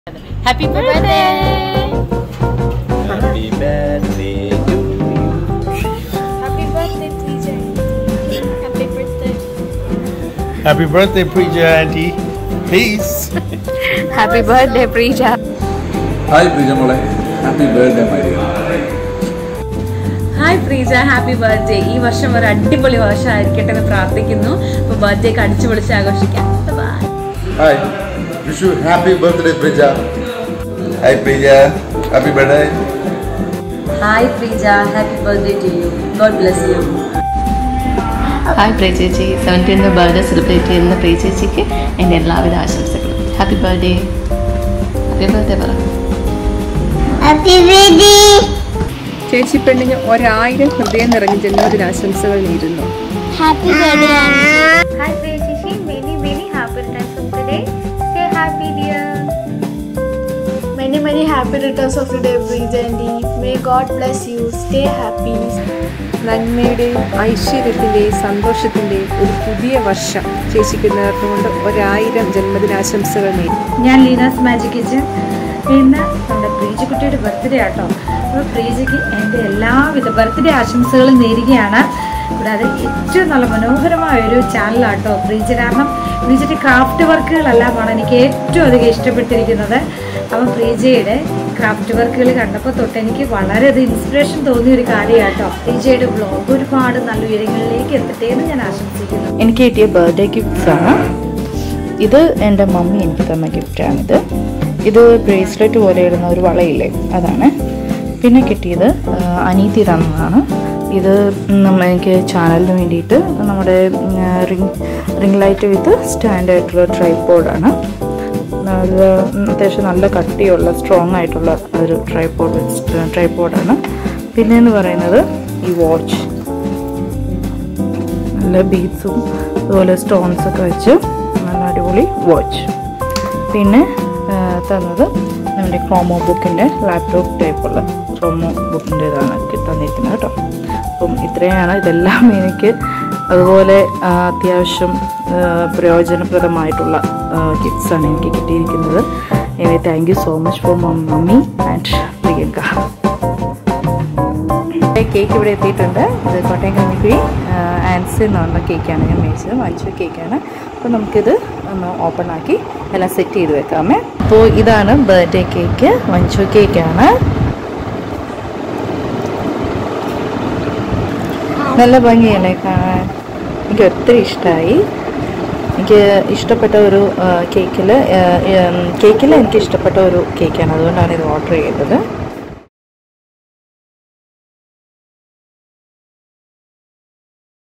Happy birthday! Happy birthday to you. Happy birthday, TJ. Happy birthday. Happy birthday, Preacher Auntie. Peace. Happy birthday, Preja. Hi Preeja മോളെ happy birthday my dear hi Preeja happy birthday ഈ വർഷം ഒരു അടിപൊളി വർഷമായിരിക്കട്ടെ എന്ന് പ്രാർത്ഥിക്കുന്നു അപ്പോൾ ബർത്ത്ഡേക്ക് അടിച്ചു പൊളിച്ച് ആഘോഷിക്കാം bye hi Vishu happy birthday Preeja Hi Priya, happy birthday. Hi Preeja happy birthday to you God bless you hi Priya ചേച്ചി സെവൻറ്റീൻത് ബർത്ത്ഡേ സെലിബ്രേറ്റ് ചെയ്യുന്ന പ്രിയ ചേച്ചിക്ക് എൻ്റെ എല്ലാവിധ ആശംസകളും ഹാപ്പി ബർത്ത്ഡേ ഹാപ്പി ബർത്ത്ഡേ പറ ചേച്ചി പെണ്ണിന് ഒരായിരം ഹൃദയം നിറഞ്ഞ ജന്മദിനാശംസകൾ നേരുന്നു Happy birthday, Auntie. Hi, Preja. Many, many happy returns of the day. Stay happy, dear. Many, many happy returns of the day, Breeze Andy. May God bless you. Stay happy. നന്മയുടെയും ഐശ്വര്യത്തിൻ്റെയും സന്തോഷത്തിൻ്റെയും ഒരു പുതിയ വർഷം ചേച്ചിക്ക് നേർന്നുകൊണ്ട് ഒരായിരം ജന്മദിനാശംസകൾ നേരും ഞാൻ ലീനാസ് മാജിക് കിച്ചൻ ഇന്ന് നമ്മുടെ പ്രീജക്കുട്ടിയുടെ ബർത്ത്ഡേ ആട്ടോ അപ്പോൾ പ്രീജയ്ക്ക് എൻ്റെ എല്ലാവിധ ബർത്ത്ഡേ ആശംസകളും നേരുകയാണ് കൂടാതെ ഏറ്റവും നല്ല മനോഹരമായ ഒരു ചാനലാട്ടോ പ്രീജ കാരണം പ്രീജയുടെ ക്രാഫ്റ്റ് വർക്കുകളെല്ലാമാണ് എനിക്ക് ഏറ്റവും അധികം ഇഷ്ടപ്പെട്ടിരിക്കുന്നത് അപ്പം പ്രീജയുടെ ക്രാഫ്റ്റ് വർക്കുകൾ കണ്ടപ്പോൾ തൊട്ട് എനിക്ക് വളരെയധികം ഇൻസ്പിറേഷൻ തോന്നിയ ഒരു കാര്യമാട്ടോ പ്രീജയുടെ ബ്ലോഗ് ഒരുപാട് നല്ല ഉയരങ്ങളിലേക്ക് എത്തട്ടെ എന്ന് ഞാൻ ആശംസിക്കുന്നു എനിക്ക് കിട്ടിയ ബർത്ത്ഡേ ഗിഫ്റ്റ്സ് ആണ് ഇത് എൻ്റെ മമ്മി എനിക്ക് തന്ന ഗിഫ്റ്റാണിത് ഇത് ബ്രേസ്ലെറ്റ് പോലെ ഇടുന്ന ഒരു വളയില്ലേ അതാണ് പിന്നെ കിട്ടിയത് ആ, അനീതി തന്നതാണ് ഇത് നമ്മ എനിക്ക് ചാനലിന് വേണ്ടിയിട്ട് നമ്മുടെ ring ring light with stand ആയിട്ടുള്ള ട്രൈപ്പോഡാണ് നല്ല അത്യാവശ്യം നല്ല കട്ടിയുള്ള സ്ട്രോങ് ആയിട്ടുള്ള ഒരു ട്രൈപ്പോഡ് ട്രൈപ്പോഡാണ് പിന്നെ എന്ന് പറയുന്നത് ഈ വാച്ച് നല്ല ബീഡ്സും അതുപോലെ സ്റ്റോൺസ് ഒക്കെ വെച്ച് നല്ല അടിപൊളി വാച്ച് പിന്നെ ആ, തന്നത് നമ്മുടെ ക്രോമോ ബുക്കിൻ്റെ ലാപ്ടോപ്പ് ടൈപ്പുള്ള ക്രോമോ ബുക്കിൻ്റെതാണ് തന്നിരിക്കുന്നത് കേട്ടോ അപ്പം ഇത്രയാണ് ഇതെല്ലാം എനിക്ക് അതുപോലെ ആ, അത്യാവശ്യം ആ, പ്രയോജനപ്രദമായിട്ടുള്ള ഗിഫ്റ്റ്സാണ് എനിക്ക് കിട്ടിയിരിക്കുന്നത് anyway thank you so much for mummy and Priyanka cake ഇവിടെ എത്തിയിട്ടുണ്ട് ഇത് കോട്ടയം കഞ്ഞിക്കുഴി ആൻസി എന്നുള്ള കേക്കാണ് ഞാൻ മേടിച്ചത് വാങ്ങിച്ച കേക്കാണ് അപ്പോൾ നമുക്കിത് ഒന്ന് ഓപ്പൺ ആക്കി എല്ലാം സെറ്റ് ചെയ്ത് വെക്കാമേ അപ്പോൾ ഇതാണ് ബർത്ത്ഡേ കേക്ക് വഞ്ചു കേക്കാണ് നല്ല ഭംഗിയല്ലേ കാണാൻ എനിക്ക് ഒത്തിരി ഇഷ്ടമായി എനിക്ക് ഇഷ്ടപ്പെട്ട ഒരു കേക്കിൽ കേക്കിൽ എനിക്ക് ഇഷ്ടപ്പെട്ട ഒരു കേക്കാണ് അതുകൊണ്ടാണ് ഇത് ഓർഡർ ചെയ്തത്